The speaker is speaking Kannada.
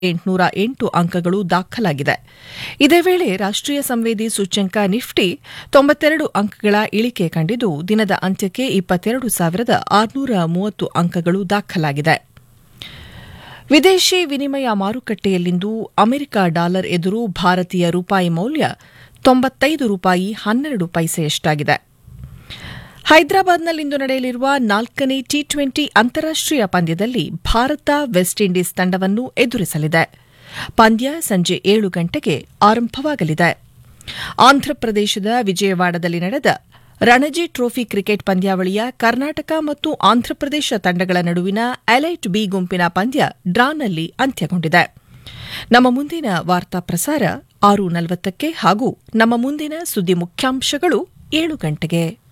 ಎಂಟುನೂರ ಎಂಟು ಅಂಕಗಳು ದಾಖಲಾಗಿದೆ ಇದೇ ವೇಳೆ ರಾಷ್ಟ್ರೀಯ ಸಂವೇದಿ ಸೂಚ್ಯಂಕ ನಿಫ್ಟಿ ತೊಂಬತ್ತೆರಡು ಅಂಕಗಳ ಇಳಿಕೆ ಕಂಡಿದ್ದು ದಿನದ ಅಂತ್ಯಕ್ಕೆ ಇಪ್ಪತ್ತೆರಡು ಸಾವಿರದ ಆರುನೂರ ಮೂವತ್ತು ಅಂಕಗಳು ದಾಖಲಾಗಿದೆ ವಿದೇಶಿ ವಿನಿಮಯ ಮಾರುಕಟ್ಟೆಯಲ್ಲಿಂದು ಅಮೆರಿಕ ಡಾಲರ್ ಎದುರು ಭಾರತೀಯ ರೂಪಾಯಿ ಮೌಲ್ಯ ತೊಂಬತ್ತೈದು ರೂಪಾಯಿ ಹನ್ನೆರಡು ಪೈಸೆಯಷ್ಟಾಗಿದೆ ಹೈದರಾಬಾದ್ನಲ್ಲಿಂದು ನಡೆಯಲಿರುವ ನಾಲ್ಕನೇ ಟಿ ಟ್ವೆಂಟಿ ಅಂತಾರಾಷ್ಟೀಯ ಪಂದ್ಯದಲ್ಲಿ ಭಾರತ ವೆಸ್ಟ್ ಇಂಡೀಸ್ ತಂಡವನ್ನು ಎದುರಿಸಲಿದೆ ಪಂದ್ಯ ಸಂಜೆ ಏಳು ಗಂಟೆಗೆ ಆರಂಭವಾಗಲಿದೆ ಆಂಧ್ರಪ್ರದೇಶದ ವಿಜಯವಾಡದಲ್ಲಿ ನಡೆದ ರಣಜಿ ಟ್ರೋಫಿ ಕ್ರಿಕೆಟ್ ಪಂದ್ಯಾವಳಿಯ ಕರ್ನಾಟಕ ಮತ್ತು ಆಂಧ್ರಪ್ರದೇಶ ತಂಡಗಳ ನಡುವಿನ ಎಲೈಟ್ ಬಿ ಗುಂಪಿನ ಪಂದ್ಯ ಡ್ರಾನಲ್ಲಿ ಅಂತ್ಯಗೊಂಡಿದೆ ನಮ್ಮ ಮುಂದಿನ ವಾರ್ತಾ ಪ್ರಸಾರ ಆರು ನಲವತ್ತಕ್ಕೆ ಹಾಗೂ ನಮ್ಮ ಮುಂದಿನ ಸುದ್ದಿ ಮುಖ್ಯಾಂಶಗಳು ಏಳು ಗಂಟೆಗೆ